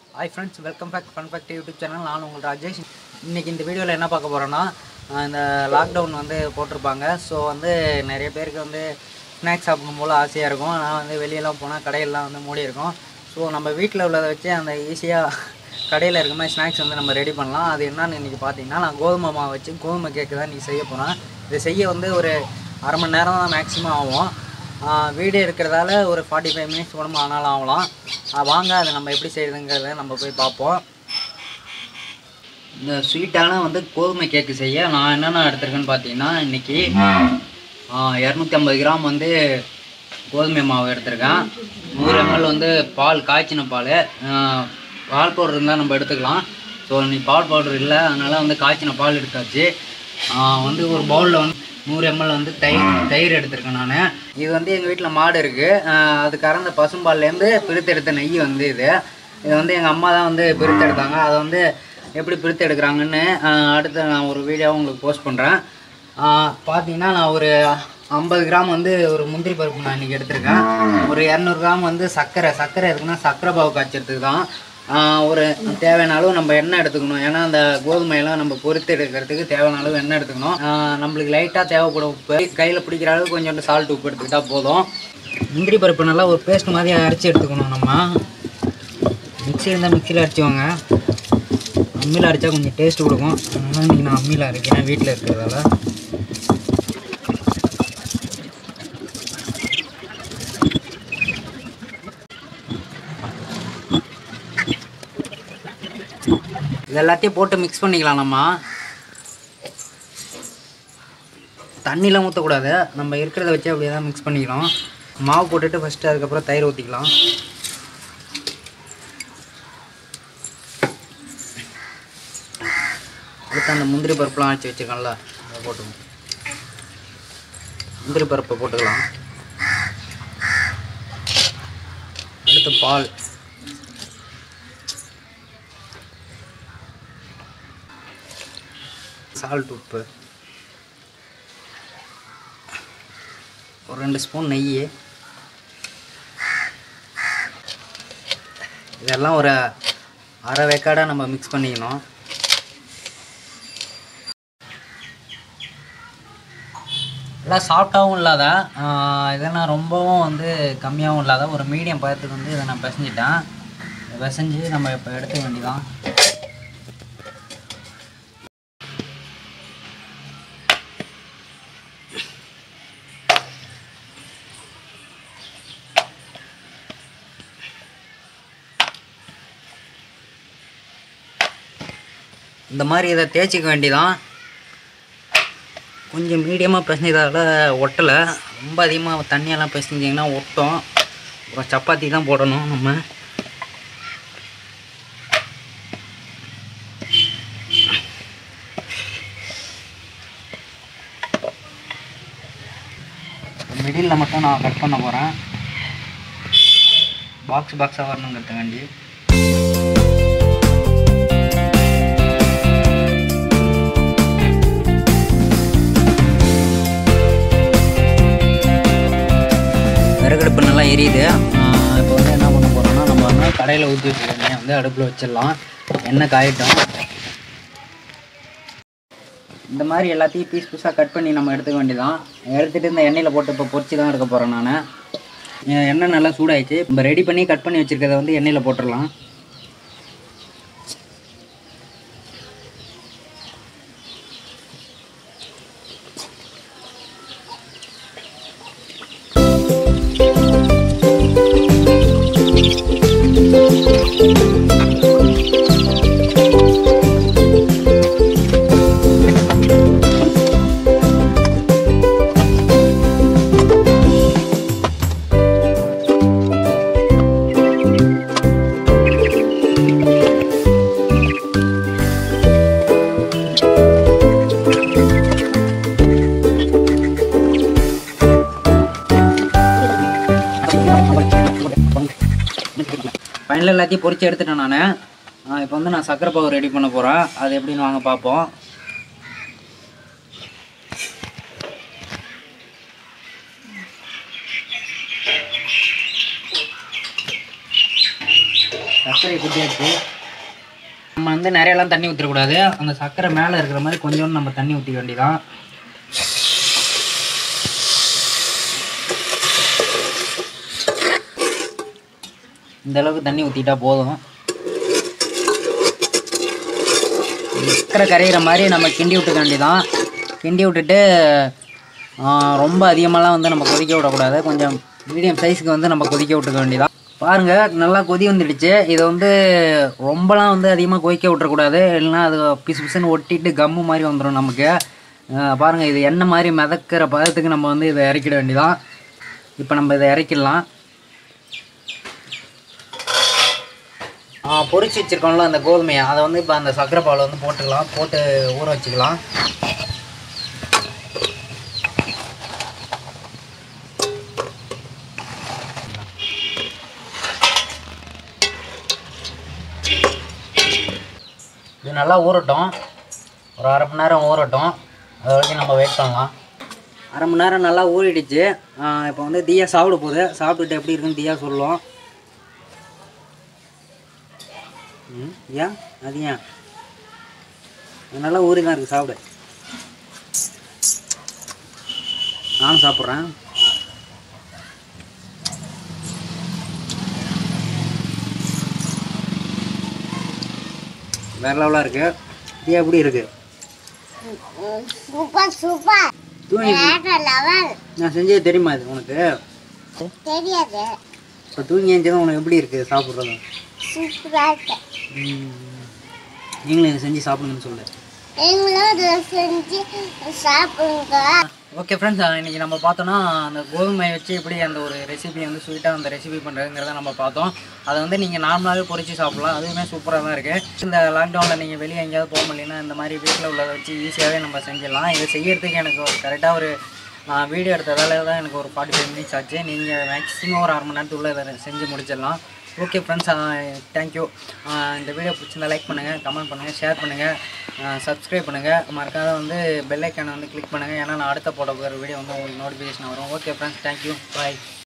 hi friends welcome back fun fact YouTube channel நான் உங்கள் ராஜேஷ் இன்றைக்கி இந்த வீடியோவில் என்ன பார்க்க போகிறோன்னா இந்த லாக்டவுன் வந்து போட்டிருப்பாங்க ஸோ வந்து நிறைய பேருக்கு வந்து ஸ்நாக்ஸ் சாப்பிடும் போல் ஆசையாக இருக்கும் நான் வந்து வெளியெல்லாம் போனால் கடையெல்லாம் வந்து மூடி இருக்கும் ஸோ நம்ம வீட்டில் உள்ளதை வச்சு அந்த ஈஸியாக கடையில் இருக்க மாதிரி ஸ்நாக்ஸ் வந்து நம்ம ரெடி பண்ணலாம் அது என்னன்னு இன்றைக்கி பார்த்தீங்கன்னா நான் கோதுமை மாவு வச்சு கோதுமை கேக்கு தான் இன்றைக்கி செய்ய போகிறேன் இதை செய்ய வந்து ஒரு அரை மணி நேரம் தான் மேக்ஸிமம் ஆகும் வீடு இருக்கிறதால ஒரு ஃபார்ட்டி ஃபைவ் மினிட்ஸ் கூட ஆனாலும் ஆகலாம் ஆஹ் வாங்க அதை நம்ம எப்படி செய்யுதுங்கிறத நம்ம போய் பார்ப்போம் இந்த ஸ்வீட்டான வந்து கோதுமை கேக்கு செய்ய நான் என்னென்ன எடுத்திருக்கேன்னு பார்த்தீங்கன்னா இன்றைக்கி இரநூத்தி ஐம்பது கிராம் வந்து கோதுமை மாவு எடுத்திருக்கேன் நூறு எம்எல் வந்து பால் காய்ச்சின பால் ஆஹ் பால் பவுடர் இருந்தால் நம்ம எடுத்துக்கலாம் ஸோ இன்னைக்கு பால் பவுடர் இல்லை அதனால் வந்து காய்ச்சின பால் எடுத்தாச்சு ஆஹ் வந்து ஒரு பவுலில் வந்து நூறு எம்எல் வந்து தயிர் தயிர் எடுத்திருக்கேன் நான் இது வந்து எங்கள் வீட்டில் மாடு இருக்குது அது கறந்த பசும்பால்லேருந்து பிரித்தெடுத்த நெய் வந்து இது இது வந்து எங்கள் அம்மா தான் வந்து பிரித்தெடுத்தாங்க அதை வந்து எப்படி பிரித்து எடுக்கிறாங்கன்னு ஆஹ் அடுத்து நான் ஒரு வீடியோவை உங்களுக்கு போஸ்ட் பண்ணுறேன் பார்த்தீங்கன்னா நான் ஒரு ஐம்பது கிராம் வந்து ஒரு முந்திரி பருப்பு நான் இன்றைக்கி எடுத்திருக்கேன் ஒரு இரநூறு கிராம் வந்து சர்க்கரை சர்க்கரை இருக்குன்னா சர்க்கரை பாவு காய்ச்சறதுக்கு தான் ஆஹ் ஒரு தேவையான அளவு நம்ம எண்ணெய் எடுத்துக்கணும் ஏன்னா அந்த கோதுமையெல்லாம் நம்ம பொறுத்து எடுக்கிறதுக்கு தேவையான அளவு எண்ணெய் எடுத்துக்கணும் ஆஹ் நம்மளுக்கு லைட்டாக தேவைப்படும் உப்பு கையில் பிடிக்கிற அளவுக்கு கொஞ்சோண்டு சால்ட் உப்பு எடுத்துக்கிட்டா போதும் முந்திரி பருப்பு நல்லா ஒரு பேஸ்ட் மாதிரி அரைச்சி எடுத்துக்கணும் நம்ம மிக்ஸி இருந்தால் மிக்சியில் அரைச்சிவாங்க அம்மியில் அரைச்சா கொஞ்சம் டேஸ்ட் கொடுக்கும் அதனால இன்றைக்கி நான் அம்மியில் அரைக்கிறேன் வீட்டில் இருக்கிறதால இது எல்லாத்தையும் போட்டு மிக்ஸ் பண்ணிக்கலாம் நம்ம தண்ணிலாம் ஊற்றக்கூடாது நம்ம இருக்கிறத வச்சு அப்படியே தான் மிக்ஸ் பண்ணிக்கலாம் மாவு போட்டுட்டு ஃபஸ்ட்டு அதுக்கப்புறம் தயிர் ஊற்றிக்கலாம் அடுத்து அந்த முந்திரி பருப்புலாம் அரைச்சி வச்சுருக்கோம்ல அதை போட்டுக்கணும் முந்திரி பருப்பை போட்டுக்கலாம் அடுத்து பால் சால்ட் உப்பு ஒரு ரெண்டு ஸ்பூன் நெய் இதெல்லாம் ஒரு அரை வேக்காடாக நம்ம மிக்ஸ் பண்ணிக்கணும் எல்லாம் சாஃப்டாகவும் இல்லாத ஆஹ் இதெல்லாம் ரொம்பவும் வந்து கம்மியாகவும் இல்லாத ஒரு மீடியம் பதத்துக்கு வந்து இதை நான் பிசைஞ்சிட்டேன் பிசைஞ்சு நம்ம இப்போ எடுத்துக்க வேண்டியதான் இந்த மாதிரி இதை தேய்ச்சிக்க வேண்டியதான் கொஞ்சம் மீடியமாக பிசைஞ்சதால் ஒட்டலை ரொம்ப அதிகமாக தண்ணியெல்லாம் பிசைஞ்சிங்கன்னா ஒட்டும் அப்புறம் சப்பாத்தி தான் போடணும் நம்ம மிடில் மட்டும் நான் கட் பண்ண போகிறேன் பாக்ஸ் பாக்ஸாக வரணுங்கிறதுக்காண்டி விறகடுப்பு நல்லா எரியுது இப்போ வந்து என்ன பண்ண போகிறோம்னா நம்ம வந்து கடையில் ஊற்றி வச்சுருக்க எண்ணெயை வந்து அடுப்பில் வச்சிடலாம் எண்ணெய் காயட்டும் இந்த மாதிரி எல்லாத்தையும் பீஸ் பீஸாக கட் பண்ணி நம்ம எடுத்துக்க வேண்டியதான் எடுத்துகிட்டு இந்த எண்ணெயில் போட்டு இப்போ பொரிச்சு தான் எடுக்க போகிறேன் நான் எண்ணெய் நல்லா சூடாயிடுச்சு இப்போ ரெடி பண்ணி கட் பண்ணி வச்சுருக்கத வந்து எண்ணெயில் போட்டுடலாம் ஃபைனலாக எல்லாத்தையும் பொரிச்சு எடுத்துட்டேன் நான் இப்போ வந்து நான் சக்கரை பாவு ரெடி பண்ண போகிறேன் அது எப்படின்னு வாங்க பார்ப்போம் சர்க்கரை குட்டியாச்சு நம்ம வந்து நிறையலாம் தண்ணி ஊற்றிடக்கூடாது அந்த சர்க்கரை மேலே இருக்கிற மாதிரி கொஞ்சோண்டு நம்ம தண்ணி ஊற்றிக்க வேண்டியதான் இந்த அளவுக்கு தண்ணி ஊற்றிட்டா போதும் சர்க்கரை கரையிற மாதிரி நம்ம கிண்டி விட்டுக்க வேண்டியதான் கிண்டி விட்டுட்டு ஆ, ரொம்ப அதிகமாகலாம் வந்து நம்ம கொதிக்க விடக்கூடாது கொஞ்சம் மீடியம் சைஸுக்கு வந்து நம்ம கொதிக்க விட்டுக்க வேண்டியதான் பாருங்கள் நல்லா கொதி வந்துடுச்சு இதை வந்து ரொம்பலாம் வந்து அதிகமாக கொதிக்க விட்டுறக்கூடாது இல்லைன்னா அது பிசு பிசுன்னு ஒட்டிட்டு கம்மு மாதிரி வந்துடும் நமக்கு ஆ, பாருங்க இது எண்ணெய் மாதிரி மிதக்கிற பதத்துக்கு நம்ம வந்து இதை இறக்கிட வேண்டியதான் இப்போ நம்ம இதை இறக்கிடலாம் ஆ, பொரிச்சு வச்சிருக்கோம்ல அந்த கோதுமையை அதை வந்து இப்போ அந்த சர்க்கரை பால் வந்து போட்டுக்கலாம் போட்டு ஊற வச்சுக்கலாம் இது நல்லா ஊறட்டும் ஒரு அரை மணி நேரம் ஊறட்டும் அது வரைக்கும் நம்ம வெயிட் பண்ணலாம் அரை மணி நேரம் நல்லா ஊறிடுச்சு இப்போ வந்து தீயா சாப்பிட போகுது சாப்பிட்டுட்டு எப்படி இருக்குன்னு தீயா சொல்லுவோம் ம் ஏன் அது ஏன் அது நல்லா ஊறி தான் இருக்குது சாப்பிடு நானும் சாப்பிட்றேன் வேற லெவலாக இருக்கு இது எப்படி இருக்கு சூப்பர் சூப்பர் தூங்கி வேற லெவல் நான் செஞ்சது தெரியுமா இது உனக்கு தெரியாது இப்போ தூங்கி எழுந்ததும் உனக்கு எப்படி இருக்கு சாப்பிட்றது சூப்பரா இருக்கு நீங்களும் இதை செஞ்சு சாப்பிடுங்கன்னு சொல்லு நீங்களும் இதை செஞ்சு சாப்பிடுங்க ஓகே ஃப்ரெண்ட்ஸ் இன்னைக்கு நம்ம பார்த்தோன்னா அந்த கோதுமை வச்சு எப்படி அந்த ஒரு ரெசிபி வந்து ஸ்வீட்டாக அந்த ரெசிபி பண்ணுறதுங்கிறத நம்ம பார்த்தோம் அதை வந்து நீங்கள் நார்மலாகவே பொரிச்சு சாப்பிடலாம் அதுவுமே சூப்பராக தான் இருக்குது இந்த லாக்டவுனில் நீங்கள் வெளியே எங்கேயாவது போக முடியலன்னா இந்த மாதிரி வீட்டில் உள்ளதை வச்சு ஈஸியாகவே நம்ம செஞ்சிடலாம் இதை செய்யறதுக்கு எனக்கு ஒரு கரெக்டாக ஒரு நான் வீடியோ எடுத்ததால தான் எனக்கு ஒரு ஃபார்ட்டி ஃபைவ் மினிட்ஸ் ஆச்சு நீங்கள் மேக்ஸிமம் ஒரு அரை மணி நேரத்துக்குள்ளே இதை செஞ்சு முடிச்சிடலாம் ஓகே ஃப்ரெண்ட்ஸ் தேங்க்யூ இந்த வீடியோ பிடிச்சிருந்தா லைக் பண்ணுங்கள் கமெண்ட் பண்ணுங்கள் ஷேர் பண்ணுங்கள் சப்ஸ்கிரைப் பண்ணுங்கள் மறக்காத வந்து பெல் ஐக்கானை வந்து கிளிக் பண்ணுங்கள் ஏன்னா நான் அடுத்த போட போகிற வீடியோ வந்து உங்களுக்கு நோட்டிஃபிகேஷன் வரும் ஓகே ஃப்ரெண்ட்ஸ் தேங்க்யூ பாய்